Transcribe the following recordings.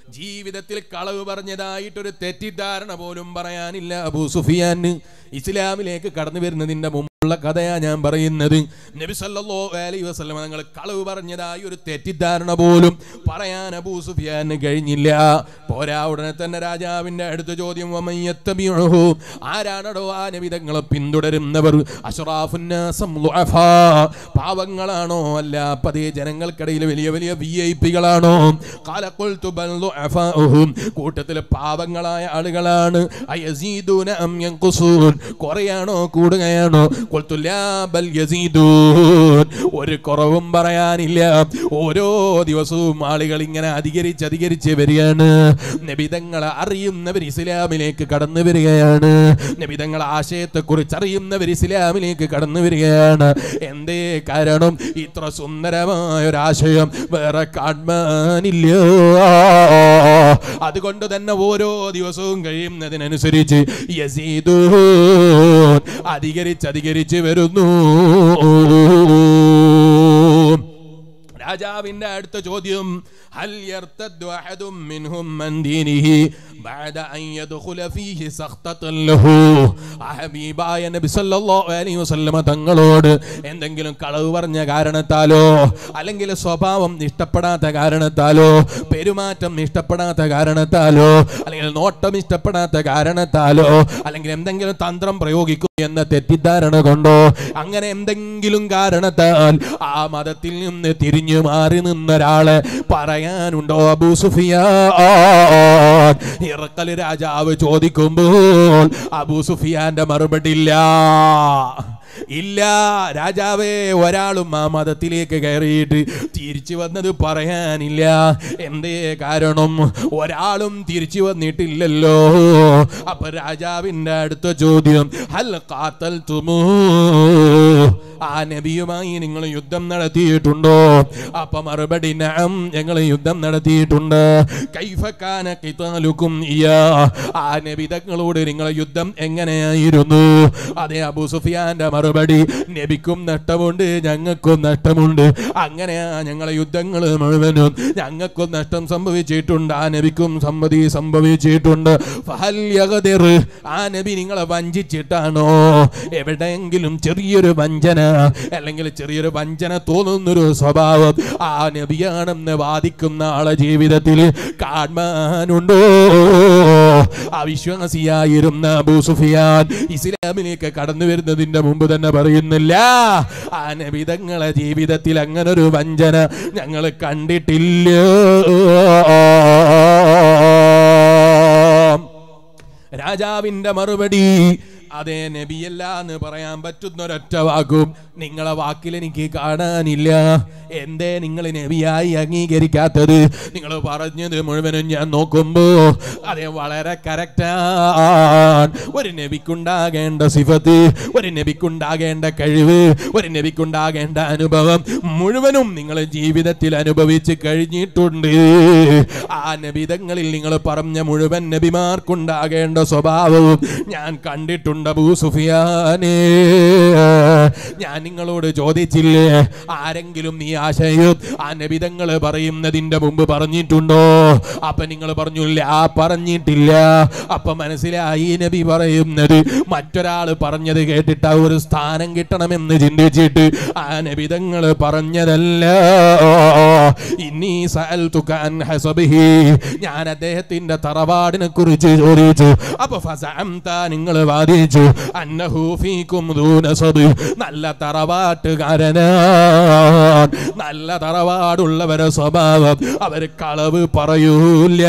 ജീവിതത്തിൽ കളവ് പറഞ്ഞതായിട്ടൊരു തെറ്റിദ്ധാരണ പോലും പറയാനില്ല അബൂ സുഫിയാന് ഇസ്ലാമിലേക്ക് കടന്നു വരുന്നതിന്റെ മുമ്പുള്ള കഥയാ ഞാൻ പറയുന്നത് നബി സല്ലല്ലാഹു അലൈഹി വസല്ലം തങ്ങൾ കളവ് പറഞ്ഞതായി ഒരു തെറ്റിദ്ധാരണ പോലും പറയാൻ അബൂ സുഫിയാന് കഴിഞ്ഞില്ല പോരാ ഉടനെ തന്നെ രാജാവിന്റെ അടുത്ത ചോദ്യം വമൻ യത്തബിഉഹു ആരാണടോ ആ നബി തങ്ങളെ പിന്തുടരുന്നവർ അഷ്റാഫുന്നാസം ളുഅഫാ പാവങ്ങളാണോ അല്ല പതേ ജനങ്ങൾക്കിടയിൽ വലിയ വലിയ വി ഐ പികളാണോ കാലക്കൊൽത്തു കൂട്ടത്തിലെ പാവങ്ങളായ ആളുകളാണ് അയസീദൂന അം യൻഖുസൂൻ കുറയാണോ കൂടുകയാണോ ഖുൽതു ലാ ബൽ യസീദൂൻ ഒരു കുറവും പറയാനില്ല ഓരോ ദിവസവും ആളുകൾ ഇങ്ങനെ അധികരിച്ച് അധികരിച്ച് വരികയാണ് നബിതങ്ങളെ അറിയുന്നവർ ഇസ്ലാമിലേക്ക് കടന്നു വരികയാണ് നബിതങ്ങളെ ആശയത്തെക്കുറിച്ച് അറിയുന്നവർ ഇസ്ലാമിലേക്ക് കടന്നു വരികയാണ് എന്തേ കാരണം ഇത്ര സുന്ദരമായ ഒരാശയം വേറെ കാണാനില്ല അതുകൊണ്ട് തന്നെ ഓരോ ദിവസവും കഴിയുന്നതിനനുസരിച്ച് യസീദൂ അധികരിച്ച് അധികരിച്ച് വരുന്നു രാജാവിന്റെ അടുത്ത ചോദ്യം ഹൽ യർതദ്ദു അഹദും മിൻഹും മൻ ദീനിഹി ബഅദ അൻ യദ്ഖുല ഫീഹി സഖ്തതൻ ലഹു ആ ഹബീബായ നബി സല്ലല്ലാഹു അലൈഹി വസല്ലമ തങ്ങളോട് എന്തെങ്കിലും കളവ് പറഞ്ഞ കാരണത്താലോ അല്ലെങ്കിൽ സ്വഭാവം ഇഷ്ടപ്പെടാത്ത കാരണത്താലോ പെരുമാറ്റം ഇഷ്ടപ്പെടാത്ത കാരണത്താലോ അല്ലെങ്കിൽ നോട്ടം ഇഷ്ടപ്പെടാത്ത കാരണത്താലോ അല്ലെങ്കിൽ എന്തെങ്കിലും തന്ത്രം പ്രയോഗിക്കും എന്ന തെറ്റിദ്ധാരണ കൊണ്ടോ അങ്ങനെ എന്തെങ്കിലും കാരണത്താൽ ആ മതത്തിൽ നിന്ന് തിരിഞ്ഞു മാറി നിന്ന ഒരാളെ പറയാനുണ്ടോ അബൂ സുഫിയാൻ ഇറക്കൽ രാജാവ് ചോദിക്കുമ്പോൾ അബൂ സുഫിയാന്റെ മറുപടി ഇല്ല ഇല്ല രാജാവേ ഒരാളും ആ മതത്തിലേക്ക് കയറിയിട്ട് തിരിച്ചു വന്നത് പറയാനില്ല എന്തേ കാരണം ഒരാളും തിരിച്ചു വന്നിട്ടില്ലല്ലോ അപ്പൊ രാജാവിന്റെ അടുത്ത ചോദ്യം ഹൽ കാത്തൽ തുമൂ ആ നബിയുമായി നിങ്ങൾ യുദ്ധം നടത്തിയിട്ടുണ്ടോ അപ്പൊ മറുപടി നഅം ഞങ്ങൾ യുദ്ധം നടത്തിയിട്ടുണ്ട് കൈഫക്കാന കിതാലുക്കും ഇയാ ആ നബി തങ്ങളോട് നിങ്ങളെ യുദ്ധം എങ്ങനെയായിരുന്നു അതെ അബൂ സുഫിയാന്റെ മറുപടി നബിക്കും നഷ്ടമുണ്ട് ഞങ്ങൾക്കും നഷ്ടമുണ്ട് അങ്ങനെയാ ഞങ്ങളെ യുദ്ധങ്ങൾ മുഴുവനും ഞങ്ങൾക്കും നഷ്ടം സംഭവിച്ചിട്ടുണ്ട് ആ നബിക്കും സമ്മതി സംഭവിച്ചിട്ടുണ്ട് ഫഹൽ യഗ്ദിർ. ആ നബി നിങ്ങളെ വഞ്ചിച്ചിട്ടാണോ എവിടെയെങ്കിലും ചെറിയൊരു വഞ്ചന അല്ലെങ്കിൽ ചെറിയൊരു വഞ്ചന തോന്നുന്നൊരു സ്വഭാവം ആ നബിയാണെന്ന് വാദിക്കുന്ന ആളെ ജീവിതത്തിൽ കാണാനുണ്ടോ അവിശ്വാസിയായിരുന്ന അബൂ സുഫിയാൻ ഇസ്ലാമിലേക്ക് കടന്നു വരുന്നതിന്റെ മുമ്പ് തന്നെ പറയുന്നില്ല ആ നബിതങ്ങളെ ജീവിതത്തിൽ അങ്ങനെ ഒരു വഞ്ചന ഞങ്ങൾ കണ്ടിട്ടില്ല രാജാവിന്റെ മറുപടി അതേ നബിയല്ല എന്ന് പറയാൻ പറ്റുന്ന ഒരൊറ്റ വാക്കും നിങ്ങളെ വാക്കിൽ എനിക്ക് കാണാനില്ല എന്തേ നിങ്ങൾ നബിയായി അംഗീകരിക്കാത്തത് നിങ്ങൾ പറഞ്ഞത് മുഴുവനും ഞാൻ നോക്കുമ്പോ അതേ വളരെ കറക്റ്റാണ് ഒരു നബിക്കുണ്ടാകേണ്ട സിഫത്ത് ഒരു നബിക്കുണ്ടാകേണ്ട കഴിവ് ഒരു നബിക്കുണ്ടാകേണ്ട അനുഭവം മുഴുവനും നിങ്ങൾ ജീവിതത്തിൽ അനുഭവിച്ച് കഴിഞ്ഞിട്ടുണ്ട് ആ നബിതങ്ങളിൽ നിങ്ങൾ പറഞ്ഞ മുഴുവൻ നബിമാർക്കുണ്ടാകേണ്ട സ്വഭാവവും ഞാൻ കണ്ടിട്ടുണ്ട് അബൂ സുഫിയാനേ ഞാൻ നിങ്ങളോട് ചോദിച്ചില്ലേ ആരെങ്കിലും ഈ ആശയം ആ നബിതങ്ങൾ പറയുന്നതിന്റെ മുമ്പ് പറഞ്ഞിട്ടുണ്ടോ അപ്പൊ നിങ്ങൾ പറഞ്ഞില്ല ആ പറഞ്ഞിട്ടില്ല അപ്പൊ മനസ്സിലായി നബി പറയുന്നത് മറ്റൊരാൾ പറഞ്ഞത് കേട്ടിട്ട് ആ ഒരു സ്ഥാനം കിട്ടണമെന്ന് ചിന്തിച്ചിട്ട് ആ നബിതങ്ങൾ പറഞ്ഞതല്ല ഇന്നീ സഅൽതുക അൻ ഹസബിഹി ഞാൻ അദ്ദേഹത്തിന്റെ തറവാടിനെ കുറിച്ച് ചോദിച്ചു അപ്പൊ ഫസഅംത നിങ്ങൾ വാദിച്ചു അന്നഹു ഫീകും ദൂ നസബ് നല്ല തറവാട്ടുകാരനാണ് നല്ല തറവാടുള്ളവരെ സ്വഭാവം അവർ കളവ് പറയൂല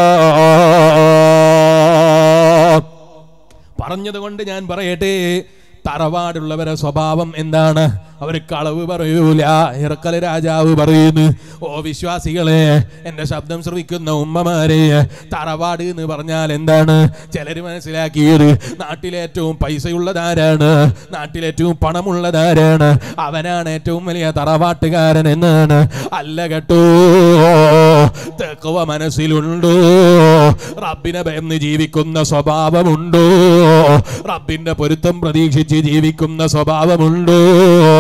പറഞ്ഞത് കൊണ്ട് ഞാൻ പറയട്ടെ തറവാടുള്ളവരെ സ്വഭാവം എന്താണ് അവർ കളവ് പറയൂല ഇറക്കല രാജാവ് പറയുന്നു ഓ വിശ്വാസികളെ എൻ്റെ ശബ്ദം ശ്രവിക്കുന്ന ഉമ്മമാരെ തറവാട് എന്ന് പറഞ്ഞാൽ എന്താണ് ചിലർ മനസ്സിലാക്കിയത് നാട്ടിലേറ്റവും പൈസയുള്ളതാരാണ് നാട്ടിലേറ്റവും പണമുള്ളതാരാണ് അവനാണ് ഏറ്റവും വലിയ തറവാട്ടുകാരൻ എന്നാണ് അല്ല കേട്ടോ തെക്കുവ മനസ്സിലുണ്ടോ റബ്ബിനെ ഭയന്ന് ജീവിക്കുന്ന സ്വഭാവമുണ്ടോ റബ്ബിന്റെ പൊരുത്തം പ്രതീക്ഷിച്ച് ജീവിക്കുന്ന സ്വഭാവമുണ്ടോ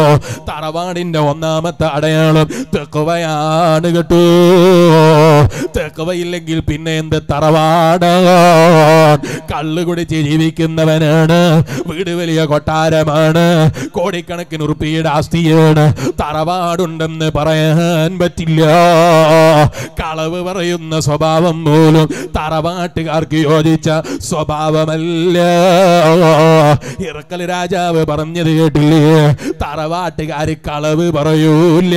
തറവാടിന്റെ ഒന്നാമത്തെ അടയാളം തെക്കുവയാണ് കേട്ടോ തെക്കവയില്ലെങ്കിൽ പിന്നെ എന്ത് തറവാട് കള്ളു കുടിച്ച് ജീവിക്കുന്നവനാണ് വീട് വലിയ കൊട്ടാരമാണ് കോടിക്കണക്കിന് ഉറുപ്പിയുടെ ആസ്തിയാണ് തറവാടുണ്ടെന്ന് പറയാൻ പറ്റില്ല കളവ് പറയുന്ന സ്വഭാവം പോലും തറവാട്ടുകാർക്ക് യോജിച്ച സ്വഭാവമല്ല ഇറക്കൽ രാജാവ് പറഞ്ഞത് കേട്ടില്ലേ തറവാട്ടുകാര് കളവ് പറയൂല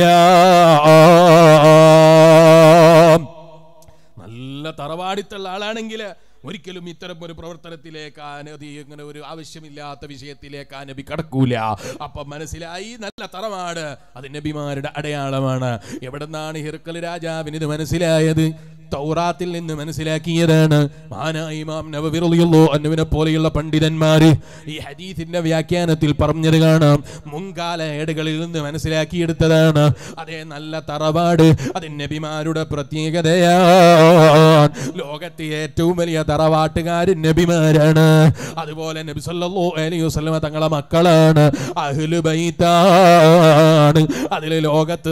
നല്ല തറവാടിത്തുള്ള ആളാണെങ്കിൽ ഒരിക്കലും ഇത്തരം ഒരു പ്രവർത്തനത്തിലേക്ക് ആ നബി ഇങ്ങനെ ഒരു ആവശ്യമില്ലാത്ത വിഷയത്തിലേക്ക് ആ നബി കടക്കൂല അപ്പൊ മനസ്സിലായി നല്ല തറവാട് അത് നബിമാരുടെ അടയാളമാണ് എവിടെന്നാണ് ഹിർക്കൽ രാജാവിന് ഇത് മനസ്സിലായത് തൗറാത്തിൽ നിന്ന് മനസ്സിലാക്കിയതാണ് മഹാനായ ഇമാം നബവി റളിയല്ലാഹു അൻഹുവിനെ പോലെയുള്ള പണ്ഡിതന്മാര് ഈ ഹദീസിന്റെ വ്യാഖ്യാനത്തിൽ പറഞ്ഞത് കാണാം മുൻകാല ഏടുകളിൽ നിന്ന് മനസ്സിലാക്കിയെടുത്തതാണ് അതേ നല്ല തറവാട് അത് നബിമാരുടെ പ്രത്യേകതയാണ് ലോകത്തെ ഏറ്റവും വലിയ തറവാട്ടുകാർ നബിമാരാണ് അതുപോലെ നബി സല്ലല്ലാഹു അലൈഹി വസല്ലമ തങ്ങളെ മക്കളാണ് അഹ്ലു ബൈത്താണ് അതിൽ ലോകത്ത്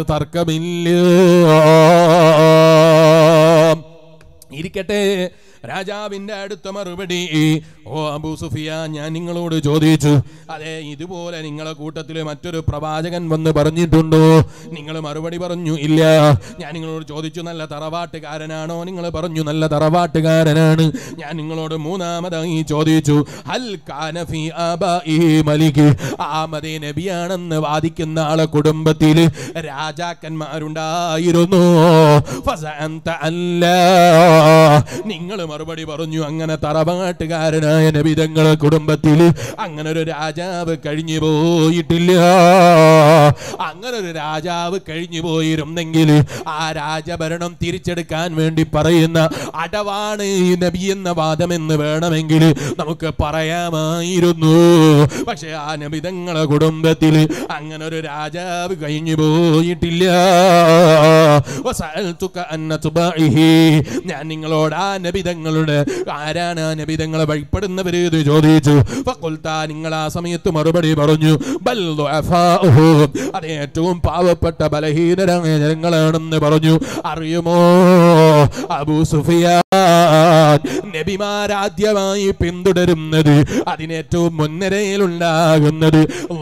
തർക്കമില്ല ഇരിക്കട്ടെ രാജാവിന്റെ അടുത്ത മറുപടി ഓ അബൂ സുഫിയ ഞാൻ നിങ്ങളോട് ചോദിച്ചു അതെ ഇതുപോലെ നിങ്ങളെ കൂട്ടത്തിൽ മറ്റൊരു പ്രവാചകൻ വന്ന് പറഞ്ഞിട്ടുണ്ടോ നിങ്ങൾ മറുപടി പറഞ്ഞു ഇല്ല ഞാൻ നിങ്ങളോട് ചോദിച്ചു നല്ല തറവാട്ടുകാരനാണോ നിങ്ങൾ പറഞ്ഞു നല്ല തറവാട്ടുകാരനാണ് ഞാൻ നിങ്ങളോട് മൂന്നാമതായി ചോദിച്ചു ഹൽ കാനഫി മലിക് ആമദേ നബിയാണെന്ന് വാദിക്കുന്ന ആളെ കുടുംബത്തിൽ രാജാക്കന്മാരുണ്ടായിരുന്നു ഫസഅന്ത അല്ലാ നിങ്ങൾ മറുപടി പറഞ്ഞു അങ്ങനെ തറവാട്ടുകാരനായ നബിതങ്ങളെ കുടുംബത്തിൽ അങ്ങനെ ഒരു രാജാവ് കഴിഞ്ഞു പോയിട്ടില്ല അങ്ങനെ ഒരു രാജാവ് കഴിഞ്ഞു പോയിരുന്നെങ്കിൽ ആ രാജഭരണം തിരിച്ചെടുക്കാൻ വേണ്ടി പറയുന്ന അടവാണ് ഈ നബി എന്ന വാദമെന്ന് വേണമെങ്കിൽ നമുക്ക് പറയാമായിരുന്നു പക്ഷെ ആ നബിതങ്ങളെ കുടുംബത്തിൽ അങ്ങനെ ഒരു രാജാവ് കഴിഞ്ഞു പോയിട്ടില്ല വസഅൽതുക അൻ തുബാഇഹി. ഞാൻ നിങ്ങളോട് ആ നബിതങ്ങളുടെ ആരാണ് ആ നബിതങ്ങളെ വഴിപ്പെടുന്നവര് എന്ന് ചോദിച്ചു ഫഖുൽത നിങ്ങൾ ആ സമയത്ത് മറുപടി പറഞ്ഞു ബൽ ദുഅഫാഉഹു. അത് ഏറ്റവും പാവപ്പെട്ട ബലഹീനരായ ജനങ്ങളാണെന്ന് പറഞ്ഞു അറിയുമോ അബൂ സുഫിയാൻ നബിമാരാദ്യമായി പിന്തുടരുന്നത് അതിനേറ്റവും മുൻനിരയിലുണ്ടാകുന്നത്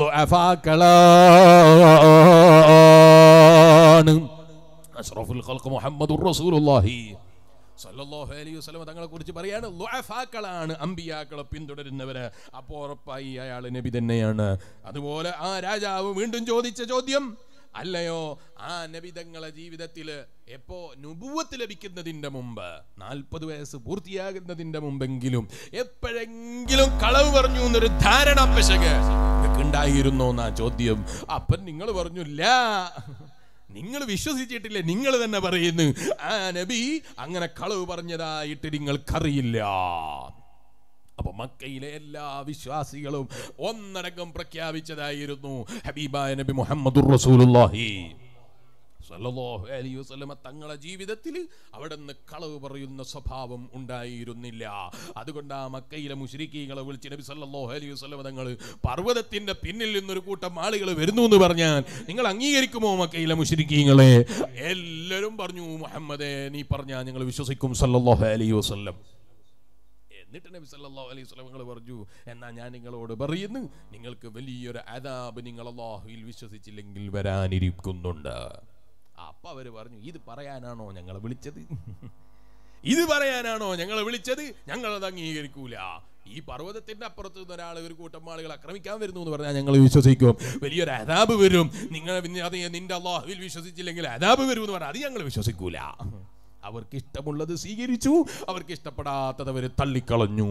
ളുഅഫാക്കളാണ് അഷ്റഫുൽ ഖൽഖ് മുഹമ്മദുർ റസൂലുള്ളാഹി സല്ലല്ലാഹു അലൈഹി വസല്ലം തങ്ങളെ കുറിച്ച് പറയാണ് ളുഅഫാക്കളാണ് അമ്പിയാക്കളെ പിന്തുടരുന്നവര് അപ്പോൾ ഉറപ്പായി അയാൾ നബി തന്നെയാണ് അതുപോലെ ആ രാജാവ് വീണ്ടും ചോദിച്ച ചോദ്യം അല്ലയോ ആ നബിതങ്ങളെ ജീവിതത്തിൽ എപ്പോ നുപുവത്ത് ലഭിക്കുന്നതിന്റെ മുമ്പ് നാൽപ്പത് വയസ്സ് പൂർത്തിയാകുന്നതിന്റെ മുമ്പെങ്കിലും എപ്പോഴെങ്കിലും കളവ് പറഞ്ഞു എന്നൊരു ധാരണ പെശക് ഉണ്ടായിരുന്നോ എന്നാ ചോദ്യം അപ്പൻ നിങ്ങൾ പറഞ്ഞില്ല നിങ്ങൾ വിശ്വസിച്ചിട്ടില്ലേ നിങ്ങൾ തന്നെ പറയുന്നു ആ നബി അങ്ങനെ കളവ് പറഞ്ഞതായിട്ട് നിങ്ങൾക്കറിയില്ല അപ്പൊ മക്കയിലെ എല്ലാ വിശ്വാസികളും ഒന്നടങ്കം പ്രഖ്യാപിച്ചതായിരുന്നു ഹബീബായ നബി മുഹമ്മദുർ റസൂലുള്ളാഹി സല്ലല്ലാഹു അലൈഹി വസല്ലമ തങ്ങളെ ജീവിതത്തിൽ അവിടെ നിന്ന് കളവ് പറയുന്ന സ്വഭാവം ഉണ്ടായിരുന്നില്ല അതുകൊണ്ട് ആ മക്കയിലെ മുശ്രിക്കീകളെ വിളിച്ച് നബി സല്ലല്ലാഹു അലൈഹി വസല്ലമ തങ്ങൾ പർവ്വതത്തിന്റെ പിന്നിൽ നിന്നൊരു കൂട്ടം ആളുകൾ വരുന്നു എന്ന് പറഞ്ഞാൽ നിങ്ങൾ അംഗീകരിക്കുമോ മക്കയിലെ മുശ്രിക്കീങ്ങളെ എല്ലാവരും പറഞ്ഞു മുഹമ്മദേ നീ പറഞ്ഞാൽ ഞങ്ങൾ വിശ്വസിക്കും സല്ലല്ലാഹു അലൈഹി വസല്ലം എന്നിട്ട് നബി സല്ലല്ലാഹു അലൈഹി വസല്ലം നിങ്ങൾ പറഞ്ഞു എന്നാ ഞാൻ നിങ്ങളോട് പറയുന്നു നിങ്ങൾക്ക് വലിയൊരു അതാബ് നിങ്ങൾ അള്ളാഹുവിൽ വിശ്വസിച്ചില്ലെങ്കിൽ വരാനിരിക്കുന്നുണ്ട് അപ്പൊ അവര് പറഞ്ഞു ഇത് പറയാനാണോ ഞങ്ങളെ വിളിച്ചത് ഇത് പറയാനാണോ ഞങ്ങളെ വിളിച്ചത് ഞങ്ങളത് അംഗീകരിക്കൂല ഈ പർവ്വതത്തിന്റെ അപ്പുറത്ത് നിന്ന് ഒരാൾ ഒരു കൂട്ടം ആളുകൾ ആക്രമിക്കാൻ വരുന്നു എന്ന് പറഞ്ഞാൽ ഞങ്ങൾ വിശ്വസിക്കും വലിയൊരു അതാബ് വരും നിങ്ങൾ പിന്നെ അത് നിന്റെ അള്ളാഹുവിൽ വിശ്വസിച്ചില്ലെങ്കിൽ അതാബ് വരും എന്ന് പറഞ്ഞാൽ അത് ഞങ്ങൾ വിശ്വസിക്കൂല അവർക്ക് ഇഷ്ടമുള്ളത് സ്വീകരിച്ചു അവർക്ക് ഇഷ്ടപ്പെടാത്തത് അവർ തള്ളിക്കളഞ്ഞു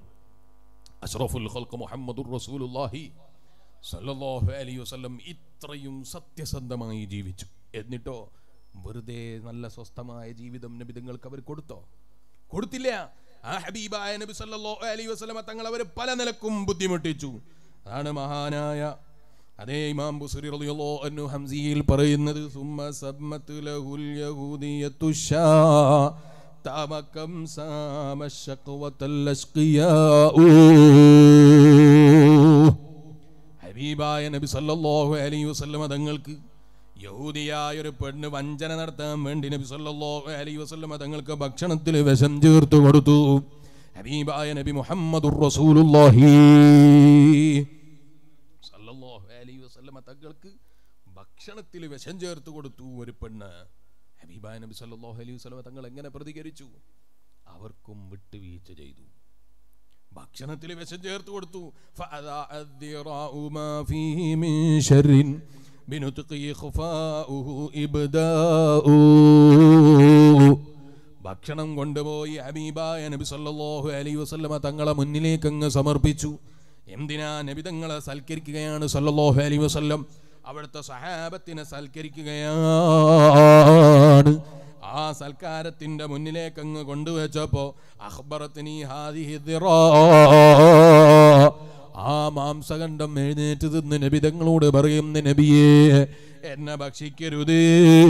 അഷ്റഫുൽ ഖൽഖ് മുഹമ്മദുർ റസൂലുള്ളാഹി സല്ലല്ലാഹു അലൈഹി വസല്ലം ഇത്രയും സത്യസന്ധമായി ജീവിച്ചു എന്നിട്ടോ വെറുതെ നല്ല സ്വസ്ഥമായ ജീവിതം നബി നിങ്ങൾക്ക് അവർ കൊടുത്തോ കൊടുത്തില്ല ആ ഹബീബായ നബി സല്ലല്ലാഹു അലൈഹി വസല്ലം തങ്ങൾ അവർ പല നിലക്കും ബുദ്ധിമുട്ടിച്ചു അതാണ് മഹാനായ അതേ ഇമാം ബുസ്രി റളിയല്ലാഹു അൻഹു ഹംസിയിൽ പറയുന്നത് സുമ്മ സബ്മത്ത് ലഹുൽ യഹൂദിയത്തു ഷാ തമകം സാമ ശഖ്വതൽ അഷ്ഖിയാഉ ഹബീബായ നബി സല്ലല്ലാഹു അലൈഹി വസല്ലമ തങ്ങൾക്ക് യഹൂദിയായ ഒരു പെണ്ണ് വഞ്ചന നടത്താൻ വേണ്ടി നബി സല്ലല്ലാഹു അലൈഹി വസല്ലമ തങ്ങൾക്ക് ഭക്ഷണത്തിൽ വിഷം ചേർത്ത് കൊടുത്തു ഹബീബായ നബി മുഹമ്മദുർ റസൂലുള്ളാഹി സല്ലല്ലാഹു അലൈഹി വസല്ലമ തങ്ങൾക്ക് ഭക്ഷണത്തിൽ വിഷം ചേർത്ത് കൊടുത്തു ഒരു പെണ്ണ് ഹബീബായ നബി സല്ലല്ലാഹു അലൈഹി വസല്ലമ തങ്ങൾ എങ്ങനെ പ്രതികരിച്ചു അവർക്കും വിട്ടുവീഴ്ച ചെയ്തു ഭക്ഷണത്തിൽ വിഷം ചേർത്ത് കൊടുത്തു فأذاع الذراع ما فيه من شر بنطقه خفاؤه إبداء ഭക്ഷണം കൊണ്ടുപോയി ഹബീബായ നബി സല്ലല്ലാഹു അലൈഹി വസല്ലമ തങ്ങളെ മുന്നിലേക്ക് അങ്ങ് സമർപ്പിച്ചു എന്തിനാ നബി തങ്ങളെ സൽക്കരിക്കുകയാണ് സല്ലല്ലാഹു അലൈഹി വസല്ലം അവിടുത്തെ സഹാബത്തിനെ സൽക്കരിക്കുകയാണ് ആ സൽക്കാരത്തിന്റെ മുന്നിലേക്ക് അങ്ങ് കൊണ്ടുവച്ചപ്പോ അഖ്ബറത്തിനി ഹാദിഹി ദിറാ. ആ മാംസഖണ്ഡം എഴുന്നേറ്റ് തിന്ന് നബി തങ്ങളോട് പറയുന്ന നബിയെ എന്നെ ഭക്ഷിക്കരുതേ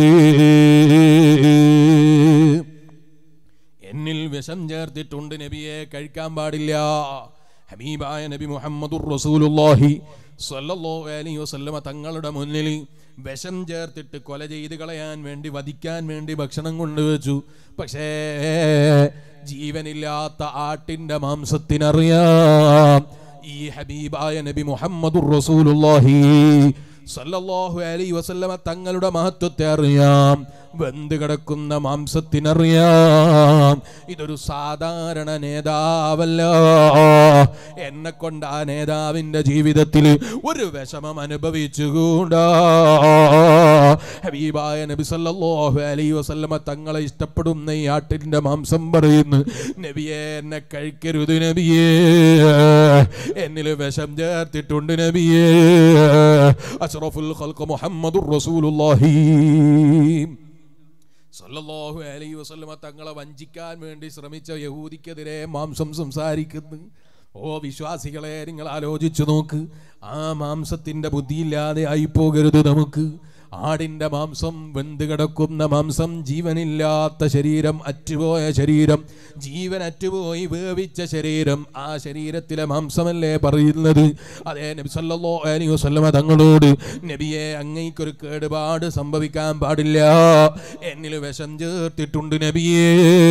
എന്നിൽ വിഷം ചേർത്തിട്ടുണ്ട് നബിയെ കഴിക്കാൻ പാടില്ല ഹബീബായ നബി മുഹമ്മദുർ റസൂലുള്ളാഹി സ്വല്ലല്ലാഹു അലൈഹി വസല്ലമ തങ്ങളുടെ മുന്നിൽ വിഷം ചേർത്തിട്ട് കൊല ചെയ്ത് കളയാൻ വേണ്ടി വധിക്കാൻ വേണ്ടി ഭക്ഷണം കൊണ്ടുവച്ചു പക്ഷേ ജീവനില്ലാത്ത ആട്ടിന്റെ മാംസത്തിനറിയാം ഈ ഹബീബായ നബി മുഹമ്മദുർ റസൂലുള്ളാഹി സല്ലല്ലാഹു അലൈഹി വസല്ലമ തങ്ങളുടെ മഹത്വത്തെ അറിയാം വെന്ത് കിടക്കുന്ന മാംസത്തിനറിയാം ഇതൊരു സാധാരണ നേതാവല്ല എന്നെ കൊണ്ട് ആ നേതാവിന്റെ ജീവിതത്തിൽ ഒരു വിഷമം അനുഭവിച്ചുകൂടാ ഹബീബായ നബി സല്ലല്ലാഹു അലൈഹി വസല്ലമ തങ്ങളെ ഇഷ്ടപ്പെടുന്ന ഈ ആട്ടിന്റെ മാംസം പറയുന്നു നബിയെ എന്നെ കഴിക്കരുത് നബിയേ എന്നിൽ വിഷം ചേർത്തിട്ടുണ്ട് നബിയേ അഷ്റഫുൽ ഖൽഖ് മുഹമ്മദുർ റസൂലുള്ളാഹി സല്ലല്ലാഹു അലൈഹി വസല്ലമ തങ്ങളെ വഞ്ചിക്കാൻ വേണ്ടി ശ്രമിച്ച യഹൂദിക്കെതിരെ മാംസം സംസാരിക്കുന്നു ഓ വിശ്വാസികളെ നിങ്ങൾ ആലോചിച്ചു നോക്ക് ആ മാംസത്തിന്റെ ബുദ്ധിയില്ലാതെ ആയി പോകരുത് നമുക്ക് ആടിന്റെ മാംസം വെന്ത് കിടക്കുന്ന മാംസം ജീവനില്ലാത്ത ശരീരം അറ്റുപോയ ശരീരം ജീവൻ അറ്റുപോയി വേവിച്ച ശരീരം ആ ശരീരത്തിലെ മാംസമല്ലേ പറയുന്നത് അതേ നബി സല്ലല്ലാഹു അലൈഹി വസല്ലമ തങ്ങളോട് നബിയെ അങ്ങയ്ക്കൊരു കേടുപാട് സംഭവിക്കാൻ പാടില്ല എന്നിൽ വിഷം ചേർത്തിട്ടുണ്ട് നബിയേ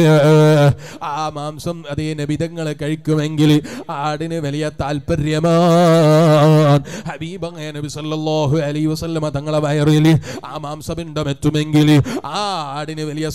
ആ മാംസം അതേ നബിതങ്ങളെ കഴിക്കുമെങ്കിൽ ആടിന് വലിയ താല്പര്യമാണ് ഹബീബങ്ങ നബി സല്ലല്ലാഹു അലൈഹി വസല്ലമ തങ്ങളെ വയറിൽ ആ മാംസപിണ്ഡം എത്തുമെങ്കിൽ ആ ആടിന് വലിയ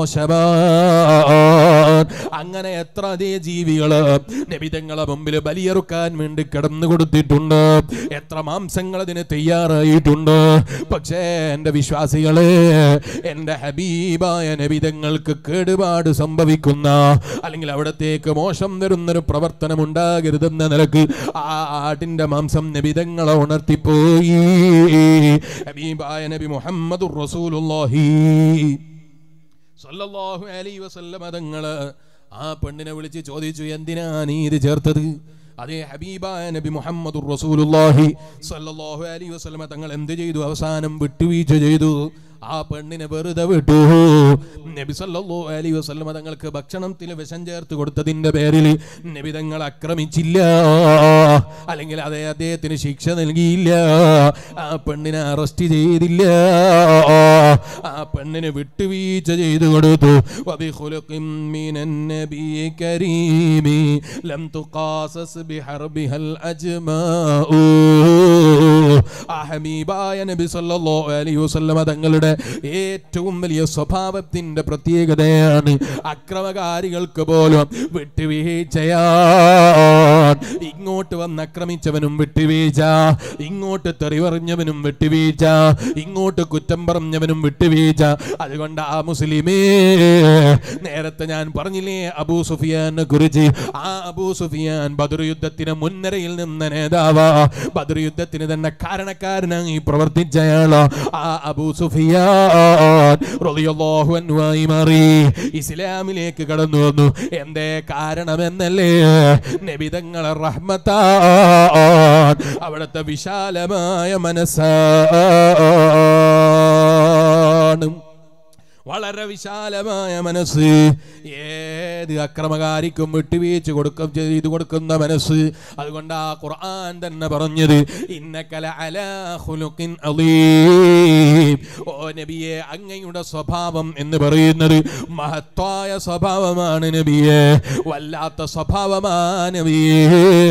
സന്തോഷമാണ് അങ്ങനെ എത്ര അതേ ജീവികള് നബിതങ്ങളെ മുമ്പിൽ ബലിയെറുക്കാൻ വേണ്ടി കിടന്നു കൊടുത്തിട്ടുണ്ട് എത്ര മാംസങ്ങൾ അതിന് തയ്യാറായിട്ടുണ്ട് പക്ഷേ എൻ്റെ വിശ്വാസികളെ എൻ്റെ ഹബീബായ നബിതങ്ങൾക്ക് കേടുപാട് സംഭവിക്കുന്ന അല്ലെങ്കിൽ അവിടത്തേക്ക് മോശം വരുന്നൊരു പ്രവർത്തനം ഉണ്ടാകരുതെന്ന നിലക്ക് ആ ആടിന്റെ മാംസം നബിതങ്ങളെ ഉണർത്തിപ്പോയി ഹബീബായ നബി മുഹമ്മദുർ റസൂലുള്ളാഹി സല്ലല്ലാഹു അലൈഹി വസല്ലമ തങ്ങള് ആ പെണ്ണിനെ വിളിച്ച് ചോദിച്ചു എന്തിനാ നീ ഇത് ചേർത്തത് അതേ ഹബീബായ നബി മുഹമ്മദുർ റസൂലുള്ളാഹി സല്ലല്ലാഹു അലൈഹി വസല്ലമ തങ്ങൾ എന്ത് ചെയ്തു അവസാനം വിട്ടുവീഴ്ച ചെയ്തു ആ പെണ്ണിനെ വെറുതെ വിട്ടു നബി സല്ലല്ലാഹു അലൈഹി വസല്ലമ തങ്ങൾക്ക് ഭക്ഷണത്തിൽ വിഷം ചേർത്ത് കൊടുത്തതിന്റെ പേരിൽ നബി തങ്ങൾ ആക്രമിച്ചില്ല അല്ലെങ്കിൽ അതേ അദ്ദേഹത്തിന് ശിക്ഷ നൽകിയില്ല ആ പെണ്ണിനെ അറസ്റ്റ് ചെയ്തില്ല ആ പെണ്ണിന് വിട്ടുവീഴ്ച ചെയ്തു കൊടുത്തു വബിഖുലുഖിൻ മിനൻ നബി കരീമി ലം തുഖാസസ് ബിഹർബിഹൽ അജ്മാഉ ആ ഹബീബായ നബി സല്ലല്ലാഹു അലൈഹി വസല്ലമ തങ്ങളുടെ ഏറ്റവും വലിയ സ്വഭാവത്തിന്റെ പ്രത്യേകതയാണ് അക്രമകാരികൾക്ക് പോലും വിട്ടുവീഴ്ചയാണ് ഇങ്ങോട്ട് വന്ന് ആക്രമിച്ചവനും വിട്ടുവീഴ്ച ഇങ്ങോട്ട് തെറി പറഞ്ഞവനും വിട്ടുവീഴ്ച ഇങ്ങോട്ട് കുറ്റം പറഞ്ഞവനും വിട്ടുവീഴ്ച അതുകൊണ്ട് ആ മുസ്ലിമേ നേരത്തെ ഞാൻ പറഞ്ഞില്ലേ അബൂ സുഫിയാനെ കുറിച്ച് ആ അബൂ സുഫിയാൻ ബദർ യുദ്ധത്തിന് മുൻനിരയിൽ നിന്ന നേതാവാ ബദർ യുദ്ധത്തിന് തന്നെ കാരണക്കാരനായി പ്രവർത്തിച്ചയാളാ ആ അബൂ സുഫിയാൻ റളിയല്ലാഹു അൻഹു ആയി മാറി ഇസ്ലാമിലേക്ക് കടന്നു വന്നു എന്തേ കാരണമെന്നല്ലേ നബിതങ്ങളെ റഹ്മത്താൻ അവിടുത്തെ വിശാലമായ മനസ്സാണ് വളരെ വിശാലമായ മനസ്സ് ഏത് അക്രമകാരിക്കും വിട്ടുവീഴ്ച കൊടുക്കും ചെയ്തു കൊടുക്കുന്ന മനസ്സ് അതുകൊണ്ട് ആ ഖുർആൻ തന്നെ പറഞ്ഞത് ഇന്നക്കല അലാ ഖുലുഖിൻ അളീം ഓ നബിയെ അങ്ങയുടെ സ്വഭാവം എന്ന് പറയുന്നത് മഹത്തായ സ്വഭാവമാണ് നബിയെ വല്ലാത്ത സ്വഭാവമാണ് നബിയെ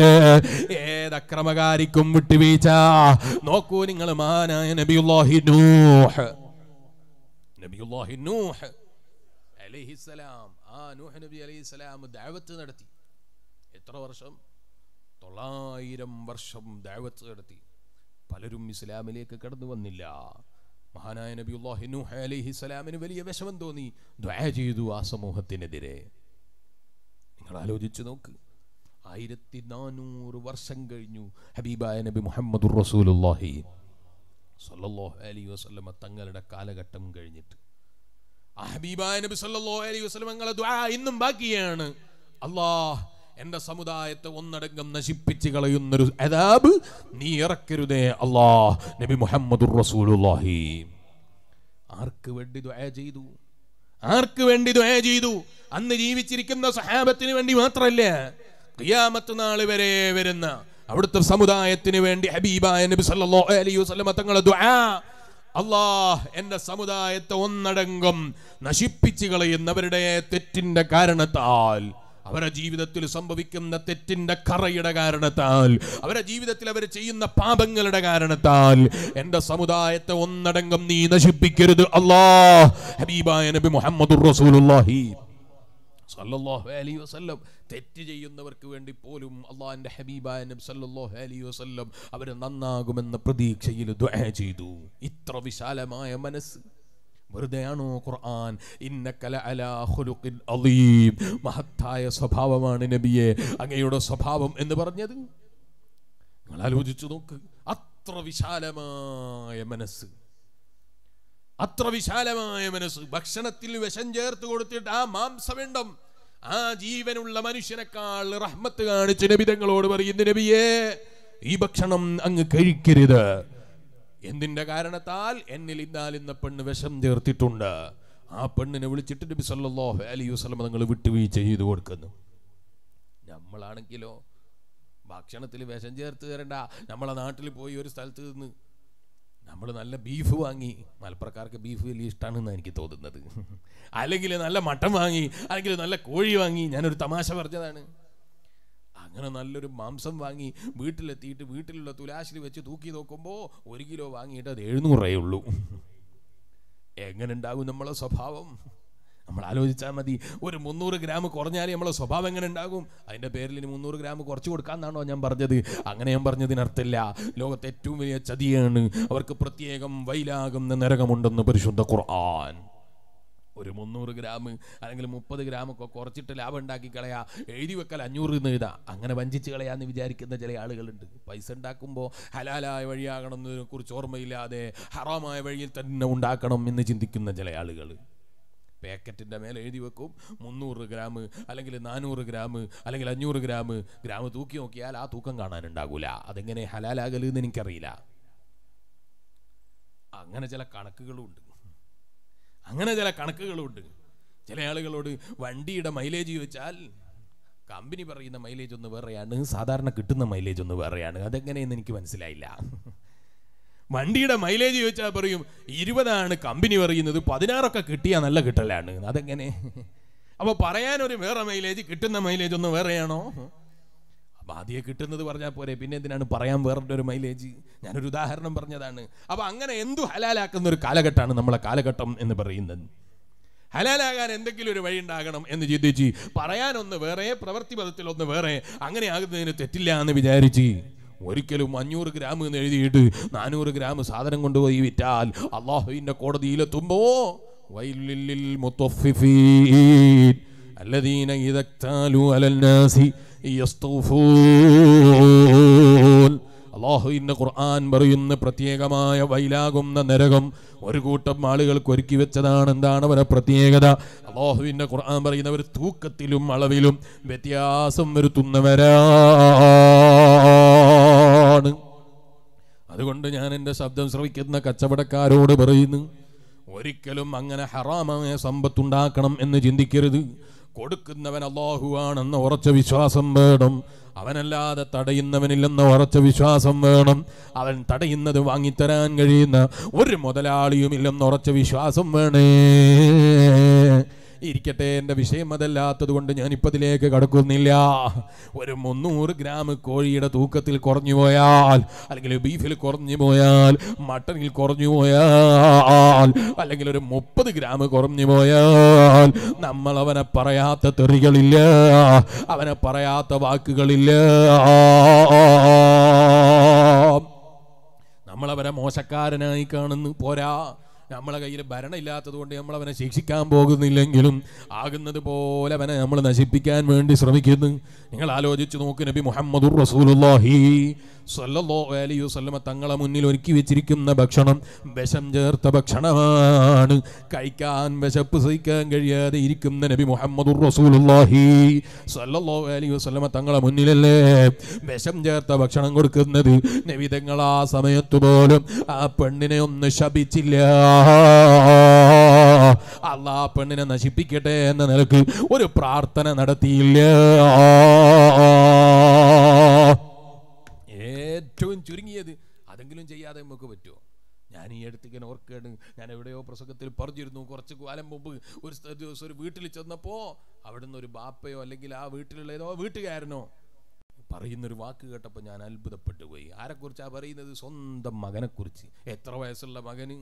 ഏത് അക്രമകാരിക്കും വിട്ടുവീഴ്ച നോക്കൂ നിങ്ങൾ മാനായ നബിയുല്ലാഹി നൂഹ് നബിയുല്ലാഹി നൂഹ് അലൈഹിസ്സലാം ആ നൂഹ് നബി അലൈഹിസ്സലാം ദഅവത്ത് നടത്തി എത്ര വർഷം തൊള്ളായിരം വർഷം ദഅവത്ത് നടത്തി പലരും ഇസ്ലാമിലേക്ക് കടന്നു വന്നില്ല മഹാനായ നബിയുല്ലാഹി നൂഹ് അലൈഹിസ്സലാമിന് വലിയ വിഷമം തോന്നി ദ്വാ ചെയ്തു ആ സമൂഹത്തിനെതിരെ നിങ്ങൾ ആലോചിച്ചു നോക്ക് ആയിരത്തി നാനൂറ് വർഷം കഴിഞ്ഞു ഹബീബായ നബി മുഹമ്മദ് റസൂലുല്ലാഹി സല്ലല്ലാഹു അലൈഹി വസല്ലമ തങ്ങളുടെ കാലഘട്ടം കഴിഞ്ഞിട്ട് ആ ഹബീബായ നബി സല്ലല്ലാഹു അലൈഹി വസല്ലമ തങ്ങളെ ദുആ ഇന്നും ബാക്കിയാണ് അല്ലാഹ് എന്റെ സമുദായത്തെ ഒന്നടങ്കം നശിപ്പിച്ച് കളയുന്നൊരു അദാബ് നീ ഇറക്കരുതേ അല്ലാഹ് നബി മുഹമ്മദുർ റസൂലുള്ളാഹി ആർക്ക് വേണ്ടി ദുആ ചെയ്തു ആർക്ക് വേണ്ടി ദുആ ചെയ്തു അന്ന് ജീവിച്ചിരിക്കുന്ന സഹാബത്തിന് വേണ്ടി മാത്രമല്ല ഖിയാമത്ത് നാൾ വരെ വരുന്ന അവിടുത്തെ സമുദായത്തിന് വേണ്ടി ഹബീബായ നബി സല്ലല്ലാഹു അലൈഹി വസല്ലമ തങ്ങളുടെ ദുആ അല്ലാഹ് എന്റെ സമുദായത്തെ ഒന്നടങ്കം നശിപ്പിച്ചു കളയുന്നവരുടെ തെറ്റിന്റെ കാരണത്താൽ അവരുടെ ജീവിതത്തിൽ സംഭവിക്കുന്ന തെറ്റിന്റെ കറയുടെ കാരണത്താൽ അവരുടെ ജീവിതത്തിൽ അവർ ചെയ്യുന്ന പാപങ്ങളുടെ കാരണത്താൽ എന്റെ സമുദായത്തെ ഒന്നടങ്കം നീ നശിപ്പിക്കരുത് അല്ലാഹ് ഹബീബായ നബി മുഹമ്മദുർ റസൂലുള്ളാഹി സല്ലല്ലാഹു അലൈഹി വസല്ലം തെറ്റ് ചെയ്യുന്നവർക്ക് വേണ്ടി പോലും അള്ളാഹിന്റെ ഹബീബായ നബി സല്ലല്ലാഹു അലൈഹി വസല്ലം അവർ നന്നാകുമെന്ന പ്രതീക്ഷയിൽ ദുആ ചെയ്തു ഇത്ര വിശാലമായ മനസ്സ് വെറുതെയാണോ ഖുർആൻ ഇന്നക്കല അലാ ഖുലുഖിൻ അളീം മഹത്തായ സ്വഭാവമാണ് നബിയെ അങ്ങയുടെ സ്വഭാവം എന്ന് പറഞ്ഞത് നിങ്ങൾ ആലോചിച്ചു നോക്ക് അത്ര വിശാലമായ മനസ്സ് അത്ര വിശാലമായ മനസ്സ് ഭക്ഷണത്തിൽ വിഷം ചേർത്ത് കൊടുത്തിട്ട് ആ മാംസമിണ്ടം ആ ജീവനുള്ള മനുഷ്യനേക്കാൾ റഹ്മത്ത് കാണിച്ച് നബിതങ്ങളോട് പറയുന്ന നബിയേ ഈ ഭക്ഷണം അങ്ങ് കഴിക്കരുത് എന്തിന്റെ കാരണത്താൽ എന്നിൽ ഇന്നാൽ ഇന്ന പെണ്ണ് വിഷം ചേർത്തിട്ടുണ്ട് ആ പെണ്ണിനെ വിളിച്ചിട്ട് നബി സല്ലല്ലാഹു അലൈഹി വസല്ലം നിങ്ങൾ വിട്ടുവീഴ്ച ചെയ്തു കൊടുക്കുന്നു നമ്മളാണെങ്കിലോ ഭക്ഷണത്തിൽ വിഷം ചേർത്ത് തരണ്ട നമ്മളെ നാട്ടിൽ പോയി ഒരു സ്ഥലത്ത് നിന്ന് നമ്മൾ നല്ല ബീഫ് വാങ്ങി മലപ്പുറക്കാർക്ക് ബീഫ് വലിയ ഇഷ്ടമാണെന്ന് എനിക്ക് തോന്നുന്നത് അല്ലെങ്കിൽ നല്ല മട്ടൻ വാങ്ങി അല്ലെങ്കിൽ നല്ല കോഴി വാങ്ങി ഞാനൊരു തമാശ പറഞ്ഞതാണ് അങ്ങനെ നല്ലൊരു മാംസം വാങ്ങി വീട്ടിലെത്തിയിട്ട് വീട്ടിലുള്ള തുലാശിൽ വെച്ച് തൂക്കി നോക്കുമ്പോൾ ഒരു കിലോ വാങ്ങിയിട്ട് അത് എഴുന്നൂറേ ഉള്ളൂ എങ്ങനെ ഉണ്ടാകും നമ്മളെ സ്വഭാവം നമ്മൾ ആലോചിച്ചാൽ മതി ഒരു മുന്നൂറ് ഗ്രാം കുറഞ്ഞാൽ നമ്മളെ സ്വഭാവം എങ്ങനെ ഉണ്ടാകും അതിൻ്റെ പേരിൽ ഇനി മുന്നൂറ് ഗ്രാം കുറച്ച് കൊടുക്കാന്നാണോ ഞാൻ പറഞ്ഞത് അങ്ങനെ ഞാൻ പറഞ്ഞതിനർത്ഥമില്ല ലോകത്തെ ഏറ്റവും വലിയ ചതിയാണ് അവർക്ക് പ്രത്യേകം വൈലാകുന്ന നരകമുണ്ടെന്ന് പരിശുദ്ധ ഖുർആൻ ഒരു മുന്നൂറ് ഗ്രാം അല്ലെങ്കിൽ മുപ്പത് ഗ്രാമൊക്കെ കുറച്ചിട്ട് ലാഭം ഉണ്ടാക്കി കളയാ എഴുതി വെക്കൽ അഞ്ഞൂറ് എന്ന് എഴുതാ അങ്ങനെ വഞ്ചിച്ച് കളയാന്ന് വിചാരിക്കുന്ന ചില ആളുകളുണ്ട് പൈസ ഉണ്ടാക്കുമ്പോൾ ഹലാലായ വഴിയാകണം എന്നതിനെ കുറിച്ച് ഓർമ്മയില്ലാതെ ഹറാമായ വഴിയിൽ തന്നെ ഉണ്ടാക്കണം എന്ന് ചിന്തിക്കുന്ന ചില ആളുകൾ പാക്കറ്റിൻ്റെ മേലെ എഴുതി വെക്കും മുന്നൂറ് ഗ്രാം അല്ലെങ്കിൽ നാനൂറ് ഗ്രാം അല്ലെങ്കിൽ അഞ്ഞൂറ് ഗ്രാം ഗ്രാം തൂക്കി നോക്കിയാൽ ആ തൂക്കം കാണാനുണ്ടാകൂല അതെങ്ങനെ ഹലാലാകല് എന്ന് എനിക്കറിയില്ല അങ്ങനെ ചില കണക്കുകളുണ്ട് അങ്ങനെ ചില കണക്കുകളുണ്ട് ചില ആളുകളോട് വണ്ടിയുടെ മൈലേജ് ചോദിച്ചാൽ കമ്പനി പറയുന്ന മൈലേജ് ഒന്ന് വേറെയാണ് സാധാരണ കിട്ടുന്ന മൈലേജ് ഒന്ന് വേറെയാണ് അതെങ്ങനെയെന്ന് എനിക്ക് മനസ്സിലായില്ല വണ്ടിയുടെ മൈലേജ് ചോദിച്ചാൽ പറയും ഇരുപതാണ് കമ്പനി പറയുന്നത് പതിനാറൊക്കെ കിട്ടിയാൽ നല്ല കിട്ടലാണ് അതെങ്ങനെ അപ്പോൾ പറയാനൊരു വേറെ മൈലേജ് കിട്ടുന്ന മൈലേജ് ഒന്ന് വേറെയാണോ അപ്പം ആദ്യം കിട്ടുന്നത് പറഞ്ഞാൽ പോരെ പിന്നെ എന്തിനാണ് പറയാൻ വേറെ ഒരു മൈലേജ് ഞാനൊരു ഉദാഹരണം പറഞ്ഞതാണ് അപ്പം അങ്ങനെ എന്തു ഹലാലാക്കുന്ന ഒരു കാലഘട്ടമാണ് നമ്മളെ കാലഘട്ടം എന്ന് പറയുന്നത് ഹലാലാകാൻ എന്തെങ്കിലും ഒരു വഴി ഉണ്ടാകണം എന്ന് ചിന്തിച്ച് പറയാനൊന്ന് വേറെ പ്രവൃത്തി പദത്തിൽ ഒന്ന് വേറെ അങ്ങനെ ആകുന്നതിന് തെറ്റില്ല എന്ന് വിചാരിച്ച് ഒരിക്കലും അഞ്ഞൂറ് ഗ്രാം എന്ന് എഴുതിയിട്ട് നാനൂറ് ഗ്രാം സാധനം കൊണ്ടുപോയി വിറ്റാൽ അള്ളാഹുവിന്റെ കോടതിയിലെത്തുമ്പോ വൈലിൽ മുത്തഫിഫീൻ الذين إذا اكتالوا على الناس يستوفون അള്ളാഹുവിന്റെ ഖുർആൻ പറയുന്ന പ്രത്യേകമായ വൈലാകുന്ന നരകം ഒരു കൂട്ടം ആളുകൾക്ക് ഒരുക്കി വെച്ചതാണ് എന്താണ് അവരുടെ പ്രത്യേകത അള്ളാഹുവിന്റെ ഖുർആൻ പറയുന്നവർ തൂക്കത്തിലും അളവിലും വ്യത്യാസം വരുത്തുന്നവരാണ് അതുകൊണ്ട് ഞാൻ എൻ്റെ ശബ്ദം ശ്രവിക്കുന്ന കച്ചവടക്കാരോട് പറയുന്നു ഒരിക്കലും അങ്ങനെ ഹറാമായ സമ്പത്തുണ്ടാക്കണം എന്ന് ചിന്തിക്കരുത് കൊടുക്കുന്നവൻ അള്ളാഹുവാണെന്ന ഉറച്ച വിശ്വാസം വേണം അവനല്ലാതെ തടയുന്നവനില്ലെന്ന ഉറച്ച വിശ്വാസം വേണം അവൻ തടയുന്നത് വാങ്ങിത്തരാൻ കഴിയുന്ന ഒരു മുതലാളിയുമില്ലെന്ന ഉറച്ച വിശ്വാസം വേണേ ഇരിക്കട്ടെ എൻ്റെ വിഷയം അതല്ലാത്തത് കൊണ്ട് ഞാനിപ്പോൾ ഇതിലേക്ക് കടക്കുന്നില്ല ഒരു മുന്നൂറ് ഗ്രാം കോഴിയുടെ തൂക്കത്തിൽ കുറഞ്ഞു പോയാൽ അല്ലെങ്കിൽ ബീഫിൽ കുറഞ്ഞു പോയാൽ മട്ടണിൽ കുറഞ്ഞു പോയാൽ അല്ലെങ്കിൽ ഒരു മുപ്പത് ഗ്രാം കുറഞ്ഞു പോയാൽ നമ്മൾ അവനെ പറയാത്ത തെറികളില്ല അവനെ പറയാത്ത വാക്കുകളില്ല നമ്മളവരെ മോശക്കാരനായി കാണുന്നു പോരാ നമ്മളെ കയ്യിൽ ഭരണമില്ലാത്തത് കൊണ്ട് നമ്മൾ അവനെ ശിക്ഷിക്കാൻ പോകുന്നില്ലെങ്കിലും ആകുന്നത് പോലെ അവനെ നമ്മൾ നശിപ്പിക്കാൻ വേണ്ടി ശ്രമിക്കുന്നു നിങ്ങൾ ആലോചിച്ച് നോക്ക് നബി മുഹമ്മദുർ റസൂലുള്ളാഹി സ്വല്ലല്ലാഹു അലൈഹി വസല്ലമ തങ്ങളെ മുന്നിൽ ഒരുക്കി വെച്ചിരിക്കുന്ന ഭക്ഷണം വിഷം ചേർത്ത ഭക്ഷണമാണ് കഴിക്കാൻ വിശപ്പ് സഹിക്കാൻ കഴിയാതെ ഇരിക്കുന്ന നബി മുഹമ്മദുർ റസൂലുള്ളാഹി സ്വല്ലല്ലാഹു അലൈഹി വസല്ലമ തങ്ങളെ മുന്നിലല്ലേ വിഷം ചേർത്ത ഭക്ഷണം കൊടുക്കുന്നത് നബി തങ്ങൾ ആ സമയത്ത് പോലും ആ പെണ്ണിനെ ഒന്ന് ശപിച്ചില്ല അല്ലാ ആ പെണ്ണിനെ നശിപ്പിക്കട്ടെ എന്ന നിലക്ക് ഒരു പ്രാർത്ഥന നടത്തിയില്ല ഏറ്റവും ചുരുങ്ങിയത് അതെങ്കിലും ചെയ്യാതെ നമുക്ക് പറ്റുമോ ഞാൻ ഈ അടുത്തേക്ക് ഓർക്കാണ് ഞാൻ എവിടെയോ പ്രസംഗത്തിൽ പറഞ്ഞിരുന്നു കുറച്ച് കാലം മുമ്പ് ഒരു സ്ഥ- ദിവസം ഒരു വീട്ടിൽ ചെന്നപ്പോൾ അവിടുന്ന് ഒരു ബാപ്പയോ അല്ലെങ്കിൽ ആ വീട്ടിലുള്ള ഏതോ വീട്ടുകാരനോ പറയുന്നൊരു വാക്ക് കേട്ടപ്പോൾ ഞാൻ അത്ഭുതപ്പെട്ടു പോയി ആരെക്കുറിച്ചാ പറയുന്നത് സ്വന്തം മകനെക്കുറിച്ച് എത്ര വയസ്സുള്ള മകന്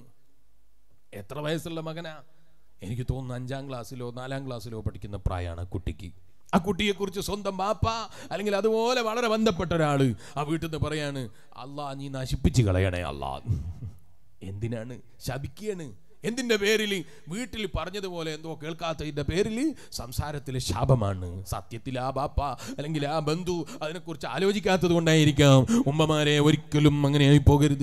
എത്ര വയസ്സുള്ള മകനാ എനിക്ക് തോന്നുന്നു അഞ്ചാം ക്ലാസ്സിലോ നാലാം ക്ലാസ്സിലോ പഠിക്കുന്ന പ്രായമാണ് ആ കുട്ടിക്ക് ആ കുട്ടിയെക്കുറിച്ച് സ്വന്തം ബാപ്പ അല്ലെങ്കിൽ അതുപോലെ വളരെ ബന്ധപ്പെട്ട ഒരാള് ആ വീട്ടിൽ നിന്ന് പറയാണ് അല്ലാ നീ നശിപ്പിച്ച് കളയണേ അല്ലാ എന്തിനാണ് ശപിക്കുകയാണ് എന്തിന്റെ പേരിൽ വീട്ടിൽ പറഞ്ഞതുപോലെ എന്തോ കേൾക്കാത്തതിന്റെ പേരിൽ സംസാരത്തിൽ ശാപമാണ് സത്യത്തിൽ ആ ബാപ്പ അല്ലെങ്കിൽ ആ ബന്ധു അതിനെക്കുറിച്ച് ആലോചിക്കാത്തത് കൊണ്ടായിരിക്കാം ഉമ്മമാരെ ഒരിക്കലും അങ്ങനെ ആയി പോകരുത്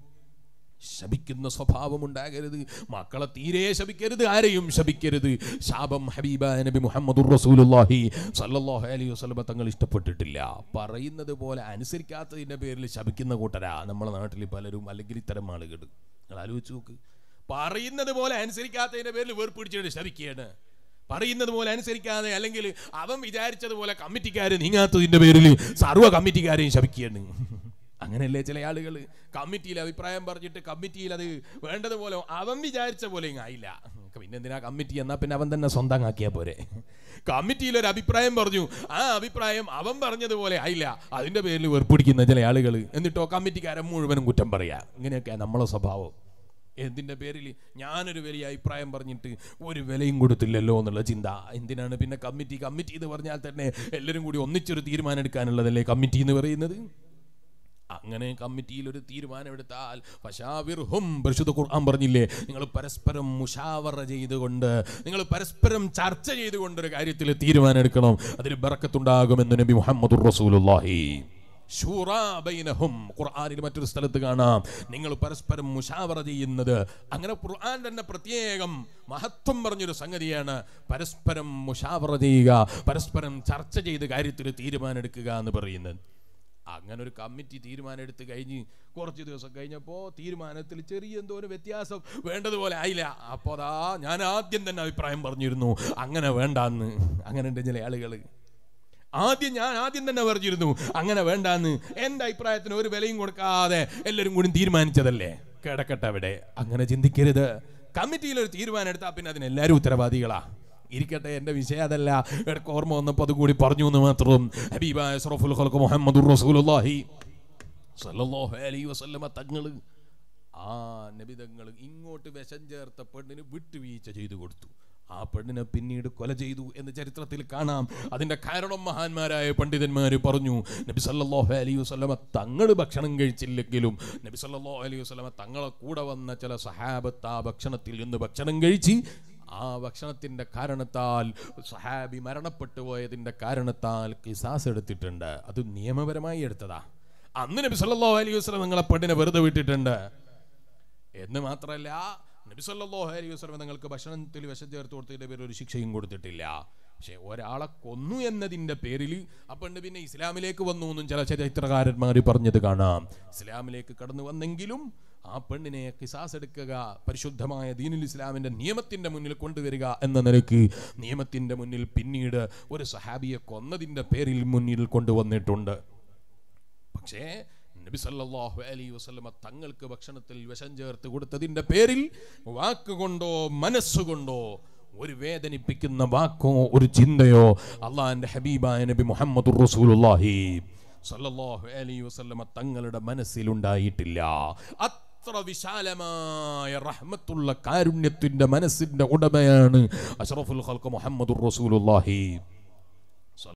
ശപിക്കുന്ന സ്വഭാവം ഉണ്ടാകരുത് മക്കളെ തീരെ ശപിക്കരുത് ആരെയും ശപിക്കരുത് ശാപം ഹബീബ നബി മുഹമ്മദ് റസൂലുള്ളാഹി സല്ലല്ലാഹു അലൈഹി വസല്ലം തങ്ങൾ ഇഷ്ടപ്പെട്ടിട്ടില്ല പറയുന്നത് പോലെ അനുസരിക്കാത്തതിന്റെ പേരിൽ ശപിക്കുന്ന കൂട്ടരാ നമ്മളെ നാട്ടിൽ പലരും അല്ലെങ്കിൽ ഇത്തരം ആളുകൾ നിങ്ങൾ ആലോചിച്ച് നോക്ക് പറയുന്നത് പോലെ അനുസരിക്കാത്തതിന്റെ പേരിൽ വേർപിടിച്ചിട്ട് ശപിക്കുകയാണ് പറയുന്നത് പോലെ അനുസരിക്കാതെ അല്ലെങ്കിൽ അവൻ വിചാരിച്ചതുപോലെ കമ്മിറ്റിക്കാർ നീങ്ങാത്തതിന്റെ പേരിൽ സർവ്വ കമ്മിറ്റിക്കാരെയും ശപിക്കുകയാണ് അങ്ങനെയല്ലേ ചില ആളുകൾ കമ്മിറ്റിയിൽ അഭിപ്രായം പറഞ്ഞിട്ട് കമ്മിറ്റിയിൽ അത് വേണ്ടതുപോലെ അവൻ വിചാരിച്ച പോലെ ഇങ്ങ് ആയില്ല പിന്നെ എന്തിനാ കമ്മിറ്റി എന്നാ പിന്നെ അവൻ തന്നെ സ്വന്തം ആക്കിയാ പോരെ കമ്മിറ്റിയിൽ ഒരു അഭിപ്രായം പറഞ്ഞു ആ അഭിപ്രായം അവൻ പറഞ്ഞതുപോലെ ആയില്ല അതിന്റെ പേരിൽ വെറുപ്പിടിക്കുന്ന ചില ആളുകൾ എന്നിട്ടോ കമ്മിറ്റിക്കാരൻ മുഴുവനും കുറ്റം പറയാ ഇങ്ങനെയൊക്കെയാ നമ്മളെ സ്വഭാവം എന്തിന്റെ പേരിൽ ഞാനൊരു വലിയ അഭിപ്രായം പറഞ്ഞിട്ട് ഒരു വിലയും കൊടുത്തില്ലല്ലോ എന്നുള്ള ചിന്ത എന്തിനാണ് പിന്നെ കമ്മിറ്റി കമ്മിറ്റി എന്ന് പറഞ്ഞാൽ തന്നെ എല്ലാവരും കൂടി ഒന്നിച്ചൊരു തീരുമാനം എടുക്കാനുള്ളതല്ലേ കമ്മിറ്റി എന്ന് പറയുന്നത് അങ്ങനെ കമ്മിറ്റിയിൽ ഒരു തീരുമാനമെടുത്താൽ ഫശാവിർഹും പരിശുദ്ധ ഖുർആൻ പറഞ്ഞില്ലേ നിങ്ങൾ പരസ്പരം മുഷാവറ ചെയ്തുകൊണ്ട് നിങ്ങൾ പരസ്പരം ചർച്ച ചെയ്തുകൊണ്ട് ഒരു കാര്യത്തിൽ തീരുമാനം എടുക്കണം അതിൽ ബറക്കത്തുണ്ടാകുമെന്ന് നബി മുഹമ്മദ് റസൂലുള്ളാഹി ശൂറാ ബൈനഹും ഖുർആനിൽ മറ്റൊരു സ്ഥലത്ത് കാണാം നിങ്ങൾ പരസ്പരം മുഷാവറ ചെയ്യുന്നത് അങ്ങനെ ഖുർആൻ തന്നെ പ്രത്യേകം മഹത്വം പറഞ്ഞൊരു സംഗതിയാണ് പരസ്പരം മുഷാവറ ചെയ്യുക പരസ്പരം ചർച്ച ചെയ്ത് കാര്യത്തിൽ തീരുമാനം എടുക്കുക എന്ന് പറയുന്നത് അങ്ങനെ ഒരു കമ്മിറ്റി തീരുമാനം എടുത്ത് കഴിഞ്ഞ് കുറച്ച് ദിവസം കഴിഞ്ഞപ്പോൾ തീരുമാനത്തിൽ ചെറിയ എന്തോ ഒരു വ്യത്യാസം വേണ്ടതുപോലെ ആയില്ല അപ്പോൾ അതാ ഞാൻ ആദ്യം തന്നെ അഭിപ്രായം പറഞ്ഞിരുന്നു അങ്ങനെ വേണ്ടാന്ന് അങ്ങനെ ഉണ്ട് ചില ആളുകൾ ആദ്യം ഞാൻ ആദ്യം തന്നെ പറഞ്ഞിരുന്നു അങ്ങനെ വേണ്ടാന്ന് എൻ്റെ അഭിപ്രായത്തിന് ഒരു വിലയും കൊടുക്കാതെ എല്ലാവരും കൂടി തീരുമാനിച്ചതല്ലേ കിടക്കട്ടെ അവിടെ അങ്ങനെ ചിന്തിക്കരുത് കമ്മിറ്റിയിൽ ഒരു തീരുമാനം എടുത്താൽ പിന്നെ അതിന് എല്ലാവരും ഉത്തരവാദികളാ ഇരിക്കട്ടെ എൻ്റെ വിഷയം അതല്ല ഇടയ്ക്ക് ഓർമ്മ വന്നപ്പോൾ അതുകൂടി പറഞ്ഞു എന്ന് മാത്രം ഹബീബായ സറഫുൽ ഖൽഖ് മുഹമ്മദുർ റസൂലുള്ളാഹി സല്ലല്ലാഹു അലൈഹി വസല്ലമ തങ്ങൾ ആ നബിതങ്ങൾ ഇങ്ങോട്ട് വിഷം ചേർത്ത പെണ്ണിന് വിട്ടുവീഴ്ച ചെയ്തു കൊടുത്തു ആ പെണ്ണിനെ പിന്നീട് കൊല ചെയ്തു എന്ന് ചരിത്രത്തിൽ കാണാം അതിന്റെ കാരണം മഹാന്മാരായ പണ്ഡിതന്മാർ പറഞ്ഞു നബി സല്ലല്ലാഹു അലൈഹി വസല്ലമ തങ്ങൾ ഭക്ഷണം കഴിച്ചില്ലെങ്കിലും നബി സല്ലല്ലാഹു അലൈഹി വസല്ലമ തങ്ങളെ കൂടെ വന്ന ചില സഹാബത്ത് ആ ഭക്ഷണത്തിൽ നിന്ന് ഭക്ഷണം കഴിച്ച് ആ ഭക്ഷണത്തിന്റെ കാരണത്താൽ സഹാബി മരണപ്പെട്ടു പോയതിന്റെ കാരണത്താൽ കിസാസ് എടുത്തിട്ടുണ്ട് അത് നിയമപരമായി എടുത്തതാ അന്ന് നബി സല്ലല്ലാഹു അലൈഹി വസല്ലം നിങ്ങളെ പെണ്ണിനെ വെറുതെ വിട്ടിട്ടുണ്ട് എന്ന് മാത്രമല്ല നബി സല്ലല്ലാഹു അലൈഹി വസല്ലം നിങ്ങൾക്ക് ഭക്ഷണത്തിൽ വിഷം ചേർത്ത് കൊടുത്തതിന്റെ പേരിൽ ഒരു ശിക്ഷയും കൊടുത്തിട്ടില്ല പക്ഷെ ഒരാളെ കൊന്നു എന്നതിന്റെ പേരിൽ ആ പെണ്ണ് പിന്നെ ഇസ്ലാമിലേക്ക് വന്നു എന്നും ചില ചരിത്രകാരന്മാർ പറഞ്ഞത് കാണാം ഇസ്ലാമിലേക്ക് കടന്നു വന്നെങ്കിലും ആ പെണ്ണിനെ കിസാസ് എടുക്കുക പരിശുദ്ധമായ ദീനുൽ ഇസ്ലാമിന്റെ നിയമത്തിന്റെ മുന്നിൽ കൊണ്ടുവരിക എന്ന നിലയ്ക്ക് നിയമത്തിന്റെ മുന്നിൽ പിന്നീട് ഒരു സഹാബിയെ കൊന്നതിന്റെ പേരിൽ മുന്നിൽ കൊണ്ടുവന്നിട്ടുണ്ട് പക്ഷേ നബി സല്ലല്ലാഹു അലൈഹി വസല്ലമ തങ്ങൾക്ക് ഭക്ഷണത്തിൽ വിഷം ചേർത്ത് കൊടുത്തതിന്റെ പേരിൽ വാക്കുകൊണ്ടോ മനസ്സുകൊണ്ടോ ഒരു വേദനിപ്പിക്കുന്ന വാക്കോ ഒരു ചിന്തയോ അള്ളാഹിന്റെ ഹബീബായ നബി മുഹമ്മദ് റസൂലുള്ളാഹി സല്ലല്ലാഹു അലൈഹി വസല്ലമ തങ്ങളുടെ മനസ്സിലുണ്ടായിട്ടില്ല അത്ര വിശാലമായ റഹ്മത്തുള്ള കാരുണ്യത്തിന്റെ മനസ്സിന്റെ ഉടമയാണ് അഷ്റഫുൽ ഖൽഖ് മുഹമ്മദ് റസൂലുള്ളാഹി